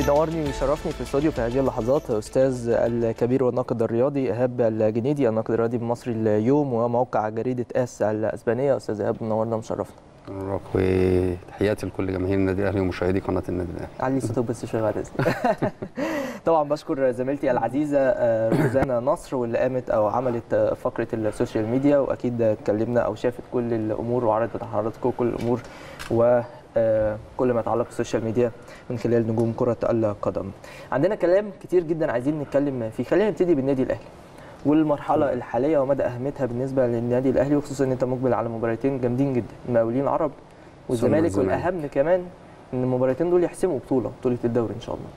بينورني ويشرفني في الاستوديو في هذه اللحظات استاذ الكبير والناقد الرياضي ايهاب الجنيدي الناقد الرياضي بمصري اليوم وموقع جريده اس الاسبانيه استاذ ايهاب منورنا ومشرفنا وتحياتي لكل جماهير النادي الاهلي ومشاهدي قناه النادي الاهلي علي صوتك بس شويه بعد اذنك طبعا بشكر زميلتي العزيزه روزانا نصر واللي قامت او عملت فقره السوشيال ميديا واكيد اتكلمنا او شافت كل الامور وعرضت حضراتكم كل الامور و كل ما يتعلق بالسوشيال ميديا من خلال نجوم كره القدم. عندنا كلام كتير جدا عايزين نتكلم فيه، خلينا نبتدي بالنادي الاهلي. والمرحله الحاليه ومدى اهميتها بالنسبه للنادي الاهلي وخصوصا ان انت مقبل على مباراتين جامدين جدا، المقاولين العرب والزمالك والاهم كمان ان المباراتين دول يحسموا بطوله، بطوله الدوري ان شاء الله.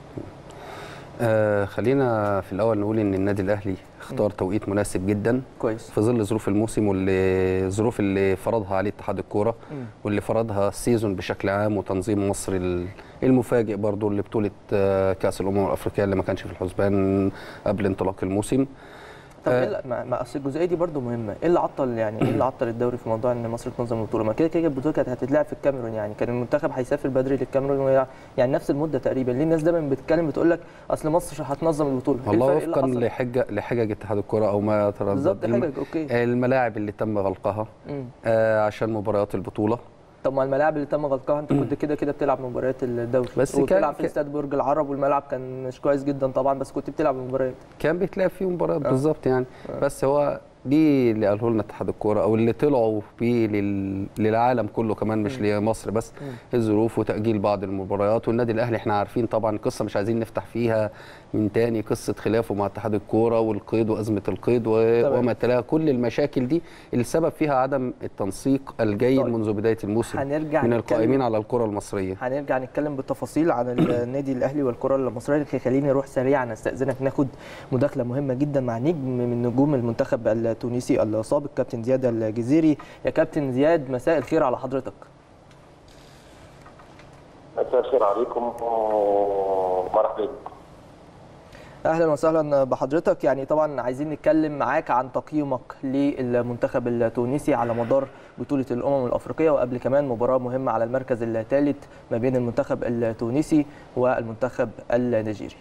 آه خلينا في الاول نقول ان النادي الاهلي اختار توقيت مناسب جدا كويس في ظل ظروف الموسم واللي الظروف اللي فرضها عليه اتحاد الكوره واللي فرضها السيزون بشكل عام وتنظيم مصر المفاجئ برضو اللي بطوله كاس الامم الافريقيه اللي ما كانش في الحسبان قبل انطلاق الموسم طب ايه ما اصل الجزئيه دي برضو مهمه ايه اللي عطل يعني ايه اللي عطل الدوري في موضوع ان مصر تنظم البطوله ما كده كده البطوله كانت هتتلعب في الكاميرون يعني كان المنتخب هيسافر بدري للكاميرون يعني نفس المده تقريبا ليه الناس دايما بتتكلم بتقول لك اصل مصر هتنظم البطوله والله وفقا لحجه لحجج اتحاد الكره او ما تردد بالظبط حجج اوكي الملاعب اللي تم غلقها آه عشان مباريات البطوله طب ما الملاعب اللي تم غلقها انت كنت كده كده بتلعب مباريات الدوري بس كان بتلعب في استاد برج العرب والملعب كان مش كويس جدا طبعا بس كنت بتلعب مباريات كان بيتلعب فيه مباريات آه. بالظبط يعني آه. بس هو دي اللي قاله لنا اتحاد الكوره او اللي طلعوا بيه لل... للعالم كله كمان مش لمصر بس م. الظروف وتاجيل بعض المباريات والنادي الاهلي احنا عارفين طبعا قصه مش عايزين نفتح فيها من تاني قصه خلافه مع اتحاد الكوره والقيد وازمه القيد و... وما تلاها كل المشاكل دي اللي السبب فيها عدم التنسيق الجيد طيب. منذ بدايه الموسم هنرجع من القائمين على الكره المصريه هنرجع نتكلم بالتفاصيل عن النادي الاهلي والكره المصريه خليني اروح سريعا استاذنك ناخد مداخله مهمه جدا مع نجم من نجوم المنتخب التونسي السابق كابتن زياد الجزيري يا كابتن زياد مساء الخير على حضرتك مساء الخير عليكم ومرحبا بكم اهلا وسهلا بحضرتك يعني طبعا عايزين نتكلم معاك عن تقييمك للمنتخب التونسي على مدار بطوله الامم الافريقيه وقبل كمان مباراه مهمه على المركز الثالث ما بين المنتخب التونسي والمنتخب النيجيري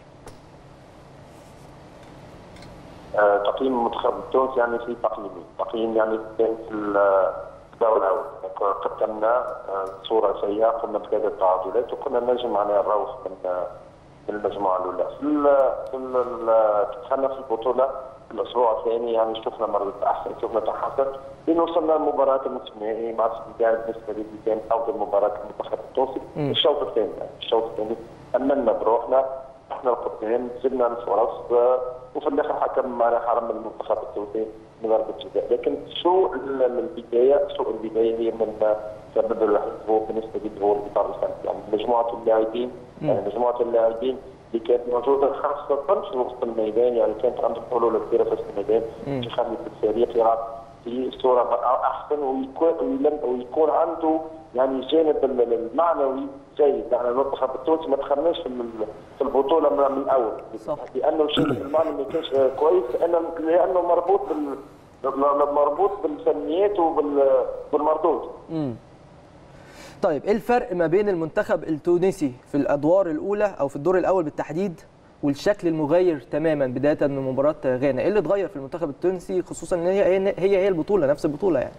تقييم المنتخب التونسي يعني في تقييمين، تقييم يعني كان في الدور الاول قدمنا صوره سيئه قمنا بثلاثه تعادلات وكنا نجم معناها نروح من من المجموعه الاولى. في دخلنا في البطوله في الاسبوع الثاني يعني شفنا مرات احسن شفنا تحسن لين وصلنا لمباراه النصف النهائي مع السنغال بالنسبه لي كان افضل مباراه المنتخب التونسي الشوط الثاني يعني الشوط الثاني امنا بروحنا احنا القدام زدنا الفرص وفي الاخر حكم معنا حرم المنتخب التونسي من ضربه جزاء لكن سوء البدايه سوء البدايه هي من السبب الوحيد هو بالنسبه لي هو الاطار الفني يعني مجموعه اللاعبين يعني مجموعه اللاعبين اللي كانت موجوده خاصه في وسط الميدان يعني كانت عندهم حلول كثيره في وسط الميدان تخلي الفريق يلعب في صوره احسن ويكون ويكون عنده يعني الجانب المعنوي جيد يعني المنتخب التونسي ما دخلناش في في البطوله من الاول صح. لانه الجانب المعنوي ما كانش كويس لانه لانه مربوط بال مربوط بالفنيات وبالمردود امم طيب ايه الفرق ما بين المنتخب التونسي في الادوار الاولى او في الدور الاول بالتحديد والشكل المغير تماما بدايه من مباراه غانا ايه اللي اتغير في المنتخب التونسي خصوصا ان هي هي هي, هي البطوله نفس البطوله يعني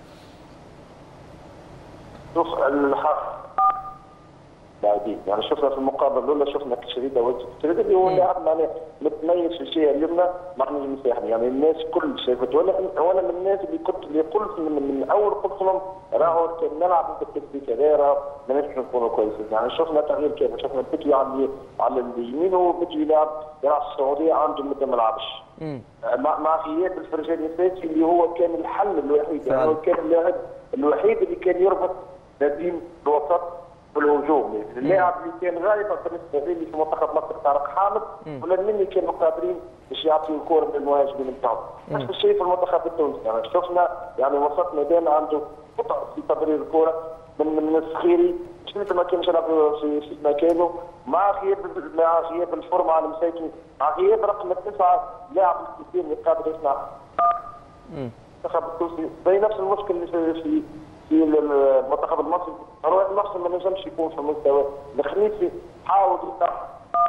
شوف الحق لاعبين يعني شفنا في المقابله الاولى شفنا كشريده وجه كشريده اللي هو لاعب معناه متميز في الجهه اليمنى مع نجم الساحل يعني الناس كل شافت وانا وانا من الناس اللي كنت اللي قلت من, من اول قلت لهم راهو كان نلعب بالتكتيك هذا ماناش نكونوا كويسين يعني شفنا تغيير كامل شفنا بيتوي على على اليمين وبيتوي يلعب يلعب في السعوديه عنده مده ما لعبش مع مع غياب الفرجاني الفاسي اللي هو كان الحل الوحيد يعني هو كان اللاعب الوحيد اللي كان يربط ما بين الوسط بالهجوم اللاعب اللي كان غالبا بالنسبه لي في منتخب مصر طارق حامد ولا مني كانوا قادرين باش يعطيوا الكره للمهاجمين بتاعهم نفس الشيء في المنتخب التونسي يعني شفنا يعني وسط ميدان عنده خطا في تمرير الكره من من السخيري شفت ما كانش يلعب في, في مكانه مع غياب مع غياب الفورمه على مساكن مع غياب رقم التسعه لاعب الكثير اللي قادر يصنع المنتخب التونسي زي نفس المشكل اللي في, في في المنتخب المصري روح المصري ما نجمش يكون في مستوى الخميسي حاول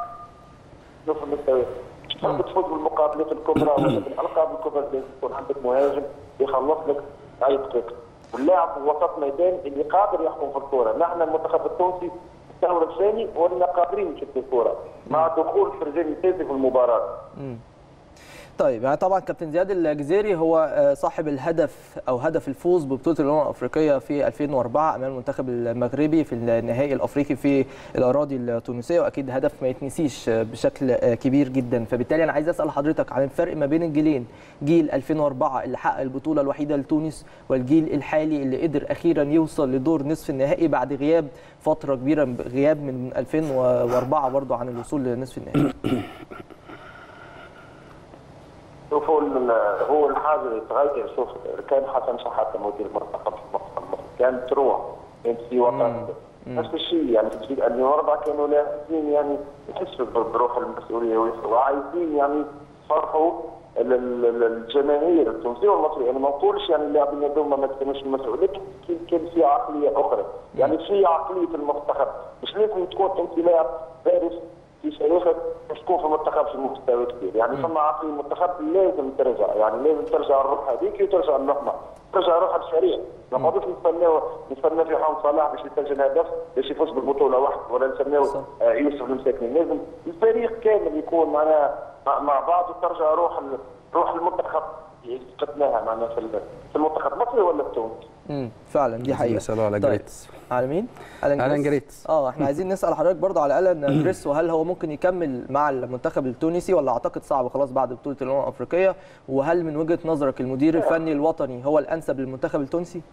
شوف المستوى تحب تفوز بالمقابلات الكبرى ولا بالالقاب الكبرى لازم يكون عندك مهاجم يخلص لك اي دقيقه واللاعب وسط ميدان اللي قادر يحكم في الكره نحن المنتخب التونسي الدور الثاني ولنا قادرين نشد الكره مع دخول فرجاني تازي في المباراه طيب يعني طبعا كابتن زياد الجزيري هو آه، صاحب الهدف او هدف الفوز ببطوله الامم الافريقيه في 2004 امام المنتخب المغربي في النهائي الافريقي في الاراضي التونسيه واكيد هدف ما يتنسيش آه، بشكل آه، كبير جدا فبالتالي انا عايز اسال حضرتك عن الفرق ما بين الجيلين جيل 2004 اللي حقق البطوله الوحيده لتونس والجيل الحالي اللي قدر اخيرا يوصل لدور نصف النهائي بعد غياب فتره كبيره غياب من 2004 برضه عن الوصول لنصف النهائي شوف هو ال- هو الحاجه اللي تغير شوف كان حسن شحاته مدير المنتخب في المنتخب المصري كانت تروح كانت في وطن نفس الشيء يعني في جيل 2004 كانوا لاعبين يعني يحسوا بروح المسؤوليه وعايزين يعني يفرحوا ال- ال- ال- الجماهير التونسيه والمصريه انا ما نقولش يعني اللاعبين هذوما ما كانوش المسؤوليه كان كان في عقليه اخرى يعني في عقليه المنتخب مش لازم تكون انت لاعب فارس في تاريخك مش تكون في منتخب في مستوى كبير يعني فما عقلية المنتخب لازم ترجع يعني لازم ترجع الروح هذيك وترجع النقمة ترجع روح الفريق ما نقعدوش نستناو نستنى في محمد صلاح باش يسجل هدف باش يفوز بالبطوله وحده ولا نستناو صح. آه، يوسف المساكني لازم الفريق كامل يكون معناها مع- مع بعض وترجع روح ال- روح المنتخب اللي فقدناها معناها في ال- في المنتخب المصري ولا التونسي امم فعلا دي حقيقه نسأله على طيب. جريتس. على مين؟ ألان جريتس. اه احنا عايزين نسال حضرتك برضو على الان جريس وهل هو ممكن يكمل مع المنتخب التونسي ولا اعتقد صعب خلاص بعد بطوله الامم الافريقيه وهل من وجهه نظرك المدير الفني الوطني هو الانسب للمنتخب التونسي؟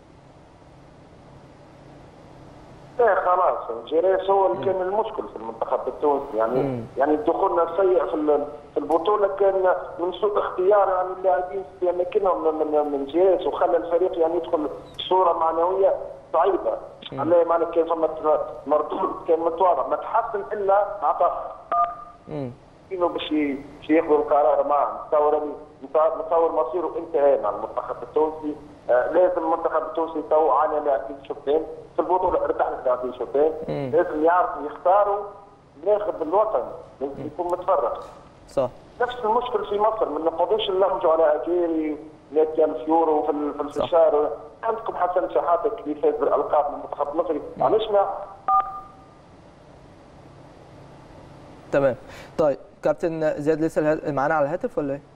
لا خلاص جيريس هو اللي كان المشكل في المنتخب التونسي يعني مم. يعني دخولنا السيء في ال- في البطوله كان من سوء اختيار يعني اللاعبين في اماكنهم من من, من جيريس وخلى الفريق يعني يدخل بصوره معنويه صعيبه عليه معنى كان فما مردود كان متواضع ما تحسن الا مع طه امم انه باش ي- باش ياخذوا القرار معه نتصور أني- نتصور مصيره انتهى مع المنتخب التونسي آه لازم المنتخب التونسي تو عانى لاعبين شوطين في البطوله ارتاح لاعبين شوطين مم. لازم يعرفوا يختاروا ناخذ الوطن لازم يكون متفرغ صح نفس المشكل في مصر ما نقعدوش نلمجوا على اجيري 100000 يورو في ال- في الفشار عندكم حسن شحاته اللي فاز بالالقاب للمنتخب المصري علاش ما تمام طيب كابتن زياد لسه اله- معانا على الهاتف ولا ايه؟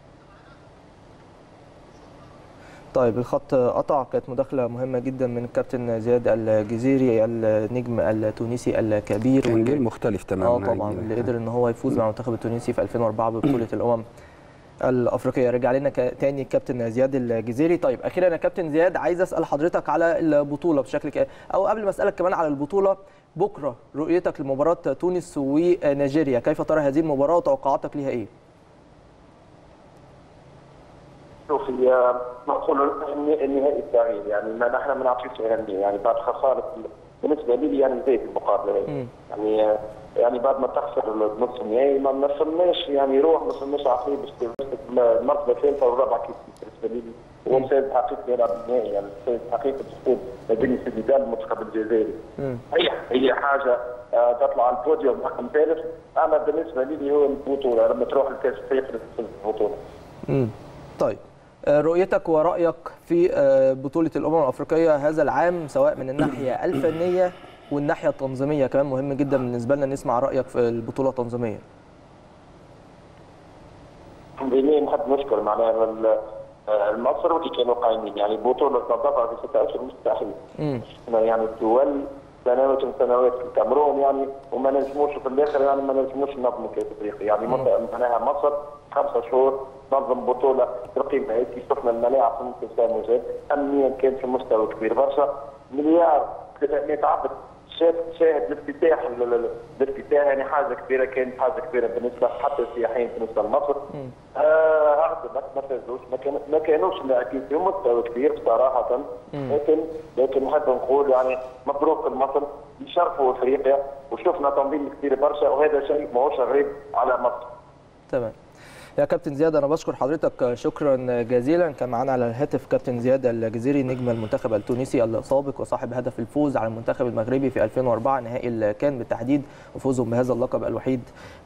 طيب الخط قطع كانت مداخلة مهمة جدا من الكابتن زياد الجزيري النجم التونسي الكبير كان واللي- جيل مختلف تماما اه عن طبعا الجيل اللي قدر ان هو يفوز مع المنتخب التونسي في 2004 ببطوله الامم الافريقيه رجع لنا ك- تاني الكابتن زياد الجزيري طيب اخيرا يا كابتن زياد عايز اسال حضرتك على البطوله بشكل ك... او قبل ما اسالك كمان على البطوله بكره رؤيتك لمباراه تونس ونيجيريا كيف ترى هذه المباراه وتوقعاتك ليها ايه شوف هي نقول النهائي السعيد يعني ما نحن ما نعطيش اهميه يعني بعد خساره بالنسبه لي يعني زيت المقابله هذه. يعني يعني بعد ما تخسر النصف النهائي ما ما صرناش يعني روح ما صرناش عقليه باش تمسك المرتبه الثالثه والرابعه كيف بالنسبه لي هو مساعد حقيقي يلعب النهائي يعني مساعد حقيقي تفوز ما بين السنغال والمنتخب الجزائري هي هي حاجه آه، تطلع على البوديوم رقم ثالث اما بالنسبه لي هو البطوله لما تروح الكاس تفوز البطوله امم طيب آه، رؤيتك ورأيك في آه، بطولة الأمم الأفريقية هذا العام سواء من الناحية الفنية والناحية التنظيمية كمان مهم جدا بالنسبة لنا نسمع رأيك في البطولة التنظيمية تنظيميا نحب نشكر معناها ال- آه، المصر واللي كانوا قايمين يعني بطولة نظفتها في ستة أشهر مستحيل امم شفنا يعني الدول سنوات وسنوات في الكاميرون يعني وما نجموش في الاخر يعني ما نجموش نظموا كاس افريقيا يعني مصر- معناها مصر خمسة شهور تنظم بطولة تقييم هيك شفنا الملاعب في ممكن تسامجات امنيا كان في مستوى كبير برشا مليار 300 عبد شاهد شاهد الافتتاح ال- ال- الافتتاح يعني حاجه كبيره كانت حاجه كبيره بالنسبه حتى السياحيين بالنسبه لمصر آه هربوا بس ما فازوش ما, كان ما كانوش لاعبين في مستوى كبير بصراحه لكن لكن نحب نقول يعني مبروك لمصر يشرفوا افريقيا وشفنا تنظيم كثير برشا وهذا شيء ماهوش غريب على مصر تمام يا كابتن زياد انا بشكر حضرتك شكرا جزيلا كان معانا على الهاتف كابتن زياد الجزيري نجم المنتخب التونسي السابق وصاحب هدف الفوز على المنتخب المغربي في 2004 نهائي الكان بالتحديد وفوزهم بهذا اللقب الوحيد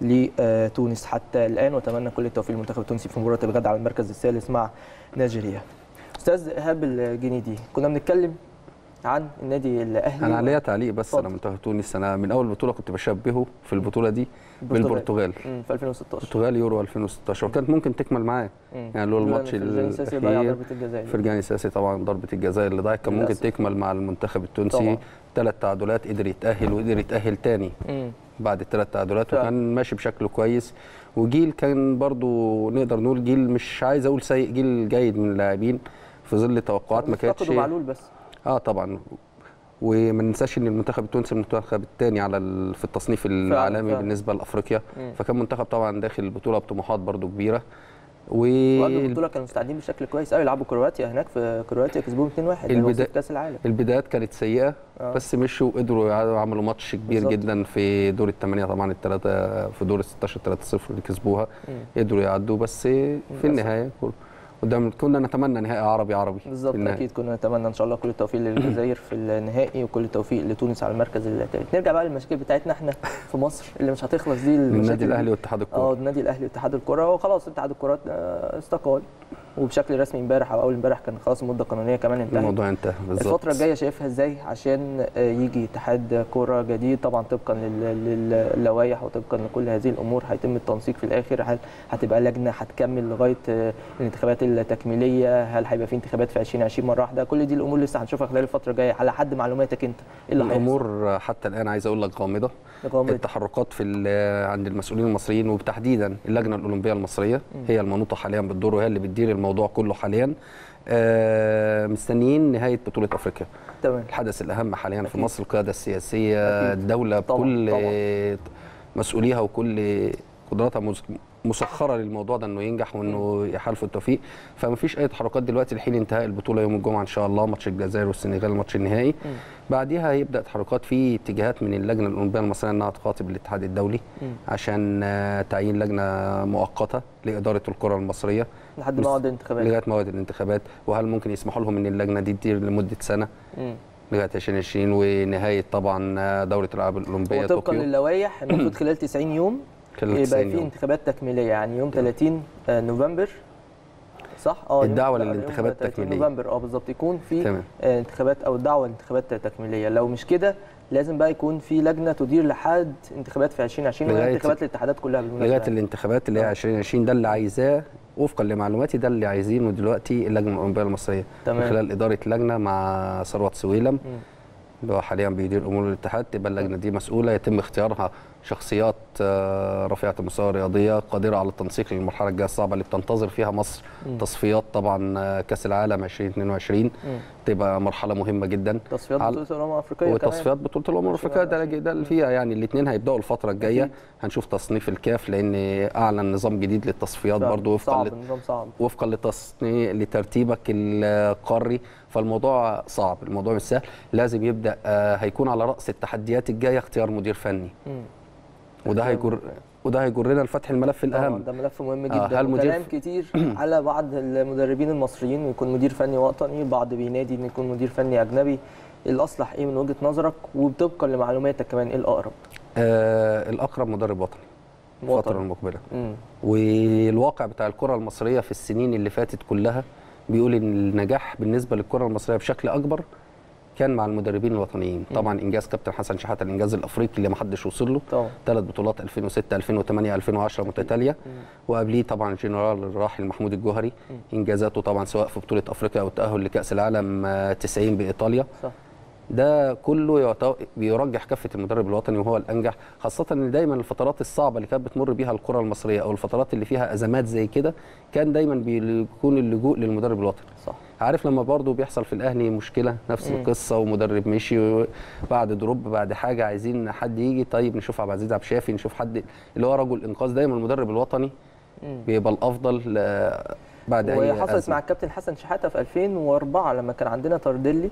لتونس حتى الان واتمنى كل التوفيق للمنتخب التونسي في مباراه الغد على المركز الثالث مع نيجيريا استاذ ايهاب الجنيدي كنا بنتكلم عن النادي الاهلي انا عليا تعليق بس اتفضل. على منتخب تونس انا من اول بطوله كنت بشبهه في البطوله دي البرتغال. بالبرتغال مم، في 2016 البرتغال يورو 2016 وكانت ممكن تكمل معاه مم. يعني لولا الماتش فرجاني ساسي ضيع الاخير ضربه الجزاء فرجاني ساسي طبعا ضربه الجزاء اللي ضاعت كان ممكن للأسف. تكمل مع المنتخب طبعاً. التونسي ثلاث تعادلات قدر يتاهل وقدر يتاهل تاني مم. بعد الثلاث تعادلات فعلا. وكان ماشي بشكل كويس وجيل كان برضو نقدر نقول جيل مش عايز اقول سيء جيل جيد من اللاعبين في ظل توقعات ما كانتش افتقدوا معلول بس اه طبعا وما ننساش ان المنتخب التونسي المنتخب الثاني على ال- في التصنيف العالمي فعلا. بالنسبه لافريقيا مم. فكان منتخب طبعا داخل البطوله بطموحات برضو كبيره و وقبل البطوله كانوا مستعدين بشكل كويس قوي يلعبوا كرواتيا هناك في كرواتيا كسبوهم 2-1 اللي هو البدا- في كاس العالم البدايات كانت سيئه آه. بس مشوا وقدروا يع- عملوا ماتش كبير بالظبط. جدا في دور الثمانيه طبعا الثلاثه في دور ال 16 3-0 اللي كسبوها مم. قدروا يعدوا بس في النهايه قدام كنا نتمنى نهائي عربي عربي في بالظبط النهاية. اكيد كنا نتمنى ان شاء الله كل التوفيق للجزائر في النهائي وكل التوفيق لتونس على المركز الثالث نرجع بقى للمشاكل بتاعتنا احنا في مصر اللي مش هتخلص دي المشاكل النادي دي. الاهلي واتحاد اه الكوره النادي الاهلي واتحاد الكره وخلاص اتحاد الكره آه، استقال وبشكل رسمي امبارح او اول امبارح كان خلاص المده القانونيه كمان انتهت الموضوع انتهى بالظبط الفترة الجاية شايفها ازاي عشان آه، يجي اتحاد كورة جديد طبعا طبقا لل- للوائح وطبقا لكل هذه الامور هيتم التنسيق في الاخر هل هتبقى لجنة هتكمل لغاية آه، الانتخابات التكميلية هل هيبقى في انتخابات في 2020 مرة واحدة كل دي الامور لسه هنشوفها خلال الفترة الجاية على حد معلوماتك انت ايه اللي هيحصل؟ الامور حتى الان عايز اقول لك غامضه غامضة. التحركات في ال- عند المسؤولين المصريين وتحديدا اللجنه الاولمبيه المصريه هي المنوطه حاليا بالدور وهي اللي بتدير الموضوع كله حاليا آه، مستنيين نهايه بطوله افريقيا تمام الحدث الاهم حاليا في أكيد. مصر القياده السياسيه أكيد. الدوله طبعاً، بكل طبعاً. مسؤوليها وكل قدراتها مس- مسخره للموضوع ده انه ينجح وانه يحالفوا التوفيق فما فيش اي تحركات دلوقتي لحين انتهاء البطوله يوم الجمعه ان شاء الله ماتش الجزائر والسنغال الماتش النهائي بعديها هيبدا تحركات في اتجاهات من اللجنه الاولمبيه المصريه انها تخاطب الاتحاد الدولي مم. عشان آه، تعيين لجنه مؤقته لاداره الكره المصريه لحد بس- ما اقعد الانتخابات لغايه موعد الانتخابات وهل ممكن يسمحوا لهم ان اللجنه دي تدير لمده سنه مم. لغايه 2020 ونهايه طبعا دوره الالعاب الاولمبيه وطبقا طوكيو للوائح المفروض خلال 90 يوم خلال يبقى 90 في يوم انتخابات تكميليه يعني يوم 30 آه، نوفمبر صح اه يوم- الدعوة لا، يوم للانتخابات 30 التكميلية. نوفمبر اه بالظبط يكون في تمام. آه، انتخابات او الدعوه لانتخابات تكميليه لو مش كده لازم بقى يكون في لجنه تدير لحد انتخابات في 2020 وهي لغاية- انتخابات الاتحادات كلها بالمناسبه لغايه يعني. الانتخابات اللي هي آه. 2020 ده اللي عايزاه وفقا لمعلوماتي ده اللي عايزينه دلوقتي اللجنه الاولمبيه المصريه تمام. من خلال اداره لجنه مع ثروت سويلم مم. اللي هو حاليا بيدير امور الاتحاد تبقى اللجنه دي مسؤوله يتم اختيارها شخصيات آه، رفيعه المستوى الرياضيه قادره على التنسيق للمرحله الجايه الصعبه اللي بتنتظر فيها مصر تصفيات طبعا آه، كاس العالم 2022 مم. تبقى مرحله مهمه جدا تصفيات على- بطوله الامم الافريقيه كمان. وتصفيات بطوله الامم الافريقيه ده ده اللي فيها يعني الاثنين هيبداوا الفتره الجايه أكيد. هنشوف تصنيف الكاف لان اعلن نظام جديد للتصفيات صعب- برضه وفقا صعب لت- نظام صعب وفقا لتصنيف لترتيبك القاري فالموضوع صعب الموضوع مش سهل لازم يبدا آه، هيكون على راس التحديات الجايه اختيار مدير فني مم. وده اختيار هيجر مدير وده هيجرنا لفتح الملف طبعا الاهم ده ملف مهم آه، جدا هل آه مدير كلام ف- كتير على بعض المدربين المصريين يكون مدير فني وطني البعض بينادي ان يكون مدير فني اجنبي الاصلح ايه من وجهه نظرك وطبقا لمعلوماتك كمان ايه الاقرب آه الاقرب مدرب وطني الفتره وطني. المقبله مم. والواقع بتاع الكره المصريه في السنين اللي فاتت كلها بيقول ان النجاح بالنسبه للكره المصريه بشكل اكبر كان مع المدربين الوطنيين طبعا انجاز كابتن حسن شحاته الانجاز الافريقي اللي ما حدش وصل له طبعا ثلاث بطولات 2006 2008 2010 متتاليه وقبليه طبعا الجنرال الراحل محمود الجوهري انجازاته طبعا سواء في بطوله افريقيا او التاهل لكاس العالم آه، 90 بايطاليا صح ده كله يعت- بيرجح كفه المدرب الوطني وهو الانجح خاصه ان دايما الفترات الصعبه اللي كانت بتمر بيها الكره المصريه او الفترات اللي فيها ازمات زي كده كان دايما بيكون اللجوء للمدرب الوطني صح عارف لما برضه بيحصل في الاهلي مشكله نفس مم. القصه ومدرب مشي بعد دروب بعد حاجه عايزين حد يجي طيب نشوف عبد العزيز عبد الشافي نشوف حد اللي هو رجل انقاذ دايما المدرب الوطني مم. بيبقى الافضل آه، بعد وهي اي حصلت أزمة. مع الكابتن حسن شحاته في 2004 لما كان عندنا تارديلي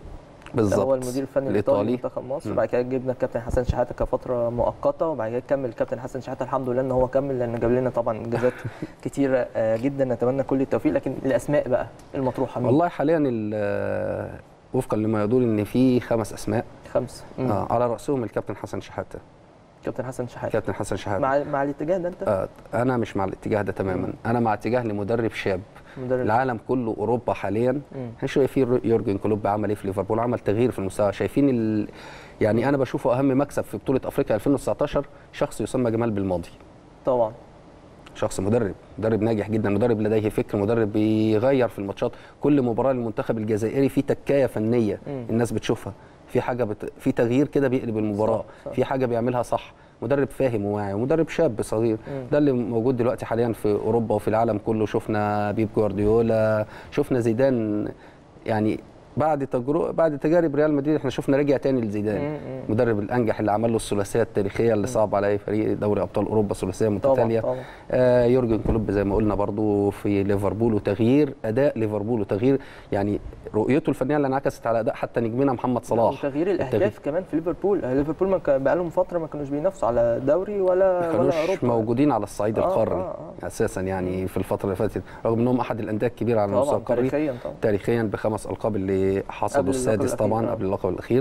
بالظبط هو المدير الفني الايطالي الايطالي لمنتخب مصر مم. وبعد كده جبنا الكابتن حسن شحاته كفتره مؤقته وبعد كده كمل الكابتن حسن شحاته الحمد لله ان هو كمل لان جاب لنا طبعا انجازات كتيره آه، جدا نتمنى كل التوفيق لكن الاسماء بقى المطروحه مين؟ والله حاليا ال- وفقا لما يدور ان في خمس اسماء خمسه مم. آه على راسهم الكابتن حسن شحاته كابتن حسن شحاته الكابتن حسن شحاته مع مع الاتجاه ده انت آه انا مش مع الاتجاه ده تماما انا مع اتجاه لمدرب شاب مدرب العالم كله اوروبا حاليا مم. احنا شايفين يورجن كلوب عمل ايه في ليفربول عمل تغيير في المستوى شايفين ال... يعني انا بشوفه اهم مكسب في بطوله افريقيا 2019 شخص يسمى جمال بالماضي طبعا شخص مدرب مدرب ناجح جدا مدرب لديه فكر مدرب بيغير في الماتشات كل مباراه للمنتخب الجزائري في تكايه فنيه مم. الناس بتشوفها في حاجه بت... في تغيير كده بيقلب المباراه صح، صح. في حاجه بيعملها صح مدرب فاهم وواعي ومدرب شاب صغير مم. ده اللي موجود دلوقتي حاليا في اوروبا وفي العالم كله شفنا بيب جوارديولا شفنا زيدان يعني بعد تجربه بعد تجارب ريال مدريد احنا شفنا رجع تاني لزيدان مم. المدرب الانجح اللي عمل له الثلاثيه التاريخيه اللي صعب على اي فريق دوري ابطال اوروبا ثلاثيه طبعا متتاليه طبعا آه يورجن كلوب زي ما قلنا برضو في ليفربول وتغيير اداء ليفربول وتغيير يعني رؤيته الفنيه اللي انعكست على اداء حتى نجمنا محمد صلاح وتغيير الاهداف كمان في ليفربول آه، ليفربول ما كان- بقالهم فتره ما كانوش بينافسوا على دوري ولا ما ولا كانوش اوروبا موجودين على الصعيد آه، القاري آه، اساسا يعني في الفتره اللي فاتت رغم انهم احد الانديه الكبيره على المستوى طبعا القاري تاريخيا طبعا تاريخيا بخمس القاب اللي قبل حصدوا اللقب السادس الأخير، طبعا آه. قبل اللقب الاخير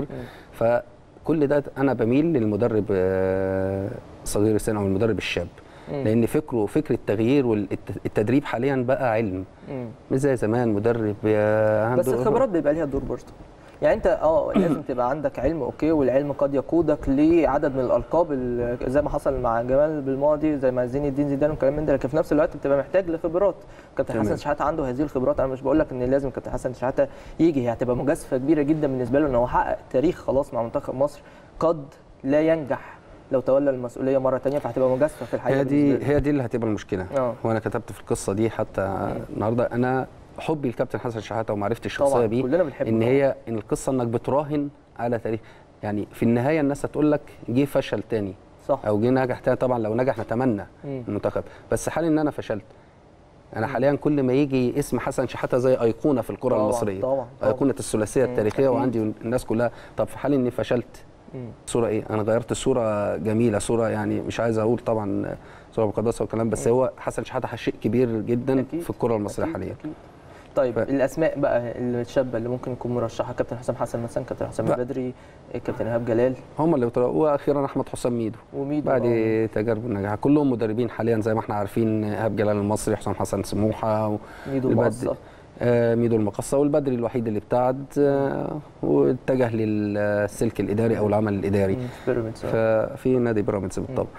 فكل ده انا بميل للمدرب آه، صغير السن او المدرب الشاب مم. لان فكره فكر التغيير والتدريب حاليا بقى علم مم. مش زي زمان مدرب آه، بس عنده الخبرات بيبقى ليها دور برضه يعني انت اه لازم تبقى عندك علم اوكي والعلم قد يقودك لعدد من الالقاب ال- زي ما حصل مع جمال بالماضي زي ما زين الدين زيدان والكلام من ده لكن في نفس الوقت بتبقى محتاج لخبرات كابتن تمام. حسن شحاته عنده هذه الخبرات انا مش بقول لك ان لازم كابتن حسن شحاته يجي هي هتبقى مجازفه كبيره جدا بالنسبه له ان هو حقق تاريخ خلاص مع منتخب مصر قد لا ينجح لو تولى المسؤوليه مره ثانيه فهتبقى مجازفه في الحقيقه هي دي بالنسبة له. هي دي اللي هتبقى المشكله آه. وانا كتبت في القصه دي حتى النهارده انا حبي لكابتن حسن شحاته ومعرفتي الشخصيه طبعا بيه كلنا بنحبه ان طبعاً. هي ان القصه انك بتراهن على تاريخ يعني في النهايه الناس هتقول لك جه فشل تاني صح او جه نجح تاني طبعا لو نجح نتمنى مم. المنتخب بس حالي ان انا فشلت انا حاليا كل ما يجي اسم حسن شحاته زي ايقونه في الكره طبعاً، المصريه طبعاً، طبعاً. ايقونه الثلاثيه مم، التاريخيه أكيد. وعندي الناس كلها طب في حال اني فشلت مم. صوره ايه انا غيرت صوره جميله صوره يعني مش عايز اقول طبعا صوره مقدسه والكلام بس هو حسن شحاته شيء كبير جدا أكيد. في الكره المصريه أكيد، حاليا أكيد. طيب ف- الاسماء بقى الشابه اللي ممكن يكون مرشحه كابتن حسام حسن مثلا كابتن حسام لا. البدري كابتن ايهاب جلال هم اللي بيطلعوا واخيرا احمد حسام ميدو وميدو بعد آه. تجارب النجاح كلهم مدربين حاليا زي ما احنا عارفين ايهاب جلال المصري حسام حسن سموحه و- ميدو البد- المقصه آه، ميدو المقصه والبدري الوحيد اللي ابتعد آه، واتجه للسلك الاداري او العمل الاداري مم، في بيراميدز آه. ففي نادي بيراميدز بالطبع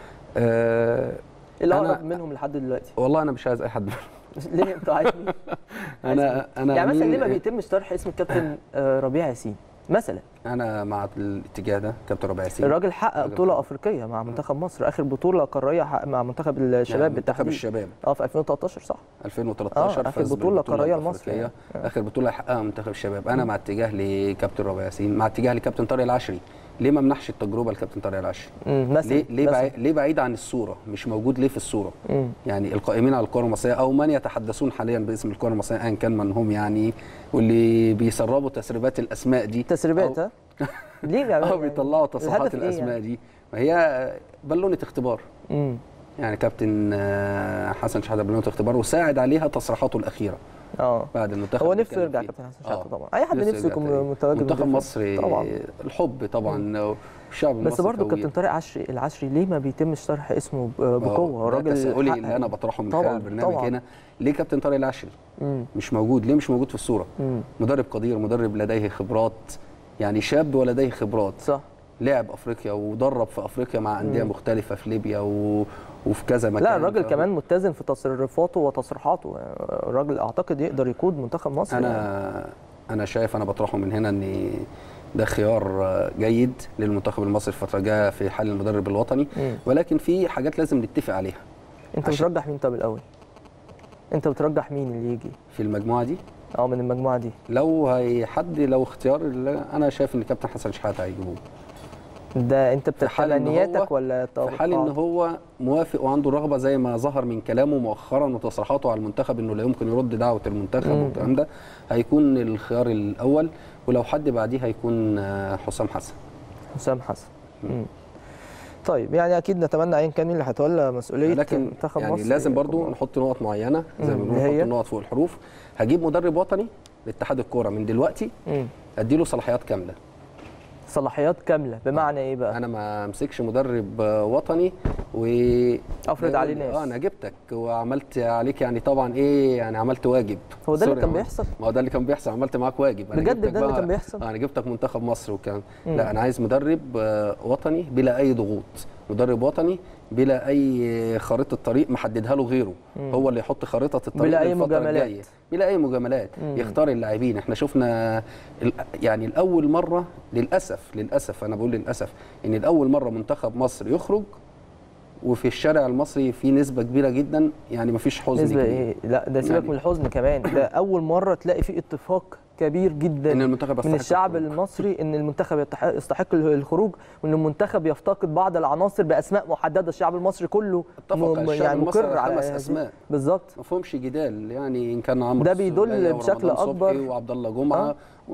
آه، اللي أنا- اقرب منهم لحد دلوقتي والله انا مش عايز اي حد ليه انت عايز مين؟ عايز انا مين؟ انا يعني مثلا مين- ليه ما بيتمش طرح اسم الكابتن آه، ربيع ياسين مثلا انا مع الاتجاه ده كابتن ربيع ياسين الراجل حقق راجل بطوله حقق. افريقيه مع منتخب مصر اخر بطوله قاريه حقق مع منتخب الشباب يعني منتخب بالتحديد الشباب اه في 2013 صح 2013 آه، آخر فاز بطولة بالبطولة قارية لمصر الأفريقية. يعني. اخر بطوله يحققها منتخب الشباب انا مع اتجاه لكابتن ربيع ياسين مع اتجاه لكابتن طارق العشري ليه ما منحش التجربه لكابتن طارق العشري مم، مثلا ليه ليه مثلاً. بعيد ليه بعيد عن الصوره مش موجود ليه في الصوره مم. يعني القائمين على الكره المصريه او من يتحدثون حاليا باسم الكره المصريه ايا كان من هم يعني واللي بيسربوا تسريبات الاسماء دي تسريبات أو- ها ليه يعني اه بيطلعوا تصريحات الهدف إيه الاسماء يعني؟ دي ما هي بالونه اختبار مم. يعني كابتن آه، حسن شحاته بالونه اختبار وساعد عليها تصريحاته الاخيره اه بعد المنتخب هو اللي نفسه كان يرجع فيه. كابتن حسن آه. شحاته طبعا اي حد نفسه يرجع يكون تاني. متواجد منتخب مدافع. مصر طبعا الحب طبعا والشعب المصري بس برضه قوي. كابتن طارق عشري العشري ليه ما بيتمش طرح اسمه ب- آه، بقوه ده الراجل تساؤلي حقق- اللي انا بطرحه من طبعاً، خلال البرنامج طبعاً. هنا ليه كابتن طارق العشري مم. مش موجود ليه مش موجود في الصوره مم. مدرب قدير مدرب لديه خبرات يعني شاب ولديه خبرات صح لعب افريقيا ودرب في افريقيا مع انديه مم. مختلفه في ليبيا و... وفي كذا مكان لا الراجل ف- كمان متزن في تصرفاته وتصريحاته الراجل اعتقد يقدر يقود منتخب مصر يعني. انا انا شايف انا بطرحه من هنا ان ده خيار جيد للمنتخب المصري الفتره الجايه في حال المدرب الوطني مم. ولكن في حاجات لازم نتفق عليها انت عشان- بترجح مين طب الاول انت بترجح مين اللي يجي في المجموعه دي اه من المجموعه دي لو هي حد لو اختيار اللي انا شايف ان كابتن حسن شحاته هيجيبوه ده انت في حال إن بتتمنياتك هو- ولا في حال ان توقعات؟ هو موافق وعنده رغبه زي ما ظهر من كلامه مؤخرا وتصريحاته على المنتخب انه لا يمكن يرد دعوه المنتخب مم. والكلام ده هيكون الخيار الاول ولو حد بعديه هيكون آه، حسام حسن حسام حسن مم. طيب يعني اكيد نتمنى ايا كان مين اللي هيتولى مسؤوليه لكن منتخب يعني مصر لازم برضو يكون- نحط نقط معينه زي مم. ما بنقول اللي هي؟ نحط النقط فوق الحروف هجيب مدرب وطني لاتحاد الكوره من دلوقتي مم. اديله صلاحيات كامله صلاحيات كامله بمعنى ايه بقى؟ انا ما امسكش مدرب آه، وطني و أفرض عليه بقول- ناس. اه انا جبتك وعملت عليك يعني طبعا ايه يعني عملت واجب هو ده اللي سوري كان يا عم. بيحصل؟ ما هو ده اللي كان بيحصل عملت معاك واجب أنا بجد جبتك ده اللي بقى- كان بيحصل؟ آه، انا جبتك منتخب مصر والكلام مم. لا انا عايز مدرب آه، وطني بلا اي ضغوط مدرب وطني بلا اي خريطه طريق محددها له غيره مم. هو اللي يحط خريطه الطريق بلا أي للفترة مجاملات. الجاية. بلا اي مجاملات مم. يختار اللاعبين احنا شفنا ال- يعني الاول مره للاسف للاسف انا بقول للاسف ان الاول مره منتخب مصر يخرج وفي الشارع المصري في نسبه كبيره جدا يعني مفيش حزن نسبه كبير. ايه؟ لا ده سيبك يعني- من الحزن كمان ده اول مره تلاقي فيه اتفاق كبير جدا ان المنتخب من يستحق الشعب الخروج. المصري ان المنتخب يتح- يستحق الخروج وان المنتخب يفتقد بعض العناصر باسماء محدده الشعب المصري كله اتفق م- الشعب يعني المصري مقر على على خمس هذه- أسماء. بالظبط ما فيهمش جدال يعني ان كان عمرو ده بيدل السولية بشكل ورمضان أكبر. صبحي وعبد الله جمعه آه.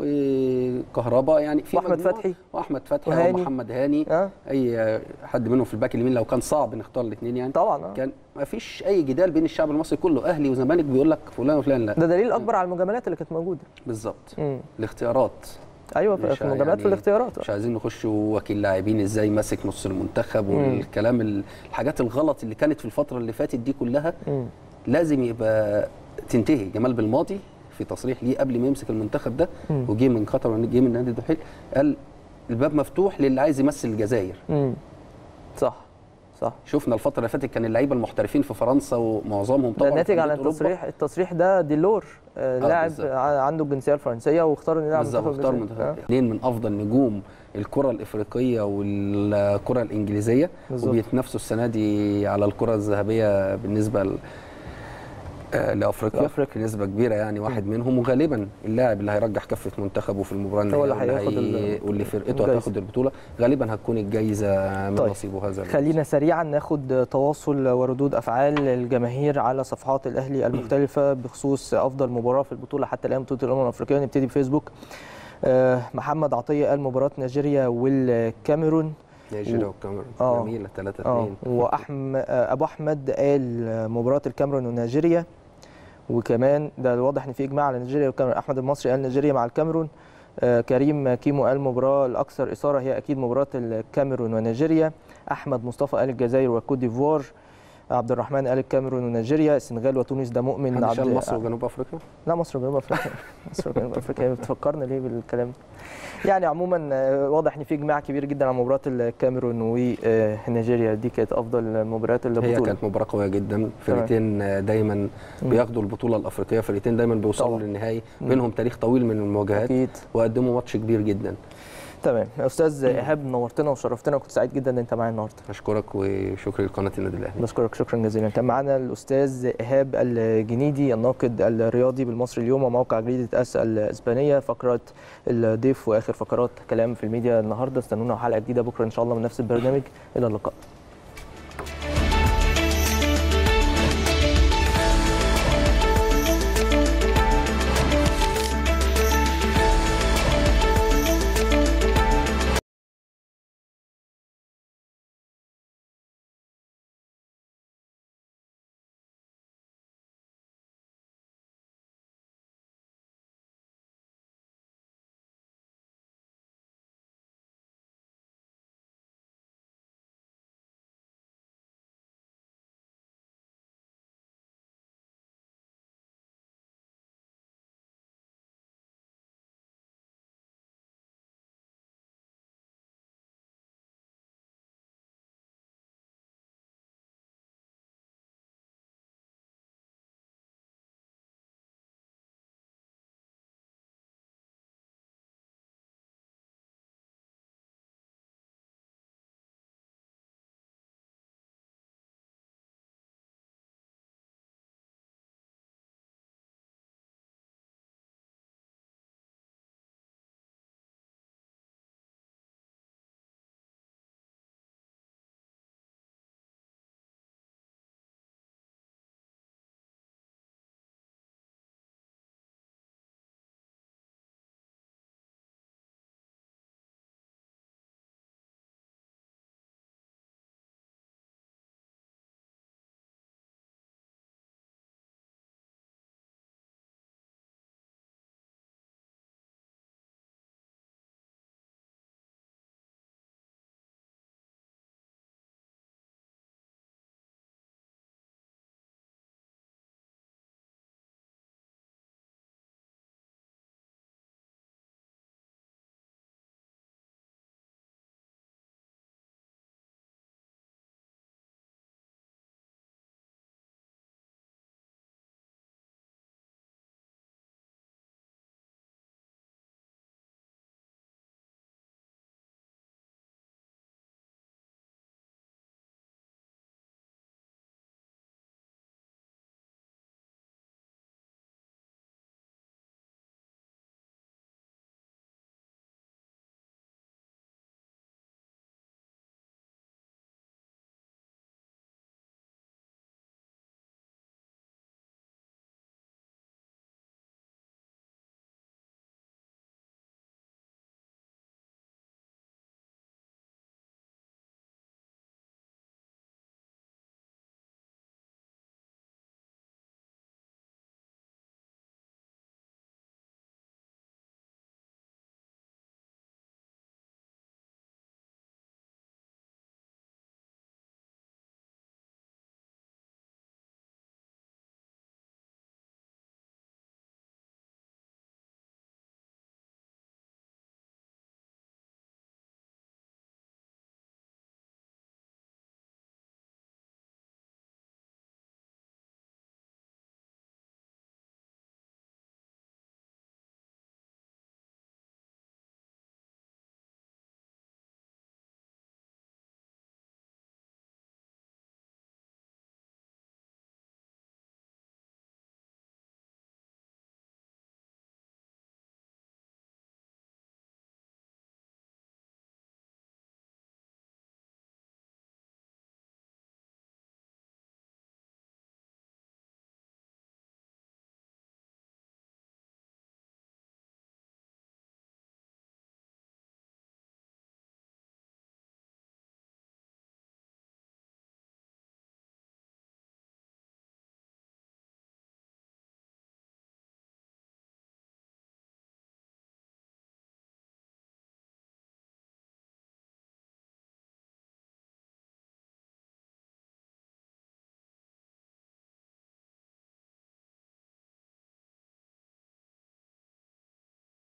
وكهرباء يعني في وأحمد مجموعة- فتحي. واحمد فتحي وهاني. ومحمد هاني اه اي حد منهم في الباك اليمين لو كان صعب نختار الاثنين يعني طبعا آه. كان ما فيش اي جدال بين الشعب المصري كله اهلي وزمالك بيقول لك فلان وفلان لا ده دليل اكبر على المجاملات اللي كانت موجوده بالظبط مم. الاختيارات ايوه مش في المجاملات في يعني الاختيارات مش عايزين نخش وكيل لاعبين ازاي ماسك نص المنتخب مم. والكلام ال- الحاجات الغلط اللي كانت في الفتره اللي فاتت دي كلها مم. لازم يبقى تنتهي جمال بالماضي في تصريح ليه قبل ما يمسك المنتخب ده مم. وجه من قطر وجه من نادي الدحيل قال الباب مفتوح للي عايز يمثل الجزائر مم. صح صح شفنا الفتره اللي فاتت كان اللعيبه المحترفين في فرنسا ومعظمهم طبعا ده في ناتج عن أندية أوروبا. التصريح التصريح ده ديلور آه لاعب بالظبط. ع- عنده الجنسيه الفرنسيه واختار انه يلعب بالظبط منتخب اختار الجزائر. منتخب اثنين من افضل نجوم الكره الافريقيه والكره الانجليزيه بالظبط. وبيتنافسوا السنه دي على الكره الذهبيه بالنسبه ل... آه، لافريقيا لأفريقيا. بنسبه كبيره يعني واحد منهم وغالبا اللاعب اللي هيرجح كفه منتخبه في المباراه هو اللي النهائية هياخد واللي, ال- واللي فرقته الجايزة. هتاخد البطوله غالبا هتكون الجايزه من طيب. نصيبه هذا خلينا سريعا ناخد تواصل وردود افعال الجماهير على صفحات الاهلي المختلفه بخصوص افضل مباراه في البطوله حتى الان بطوله الامم الافريقيه نبتدي بفيسبوك آه، محمد عطيه قال مباراه نيجيريا والكاميرون نيجيريا والكاميرون آه. جميله 3 اه 2 واحمد ابو احمد قال مباراه الكاميرون ونيجيريا وكمان ده واضح ان في اجماع على نيجيريا والكاميرون احمد المصري قال نيجيريا مع الكاميرون آه، كريم كيمو قال المباراه الاكثر اثاره هي اكيد مباراه الكاميرون ونيجيريا احمد مصطفى قال الجزائر وكوت ديفوار عبد الرحمن قال الكاميرون ونيجيريا السنغال وتونس ده مؤمن حد شال مصر وجنوب افريقيا لا مصر وجنوب افريقيا مصر وجنوب افريقيا بتفكرنا ليه بالكلام ده يعني عموما آه، واضح ان في اجماع كبير جدا على مباراه الكاميرون ونيجيريا دي كانت افضل المباريات اللي هي كانت مباراه قويه جدا فرقتين دايما بياخدوا البطوله الافريقيه فرقتين دايما بيوصلوا طبعا. للنهائي بينهم تاريخ طويل من المواجهات اكيد وقدموا ماتش كبير جدا تمام يا استاذ ايهاب نورتنا وشرفتنا وكنت سعيد جدا ان انت معايا النهارده اشكرك وشكرا لقناه النادي الاهلي بشكرك شكرا جزيلا كان معانا الاستاذ ايهاب الجنيدي الناقد الرياضي بالمصري اليوم وموقع جريده اس الاسبانيه فقره الضيف واخر فقرات كلام في الميديا النهارده استنونا حلقه جديده بكره ان شاء الله من نفس البرنامج الى اللقاء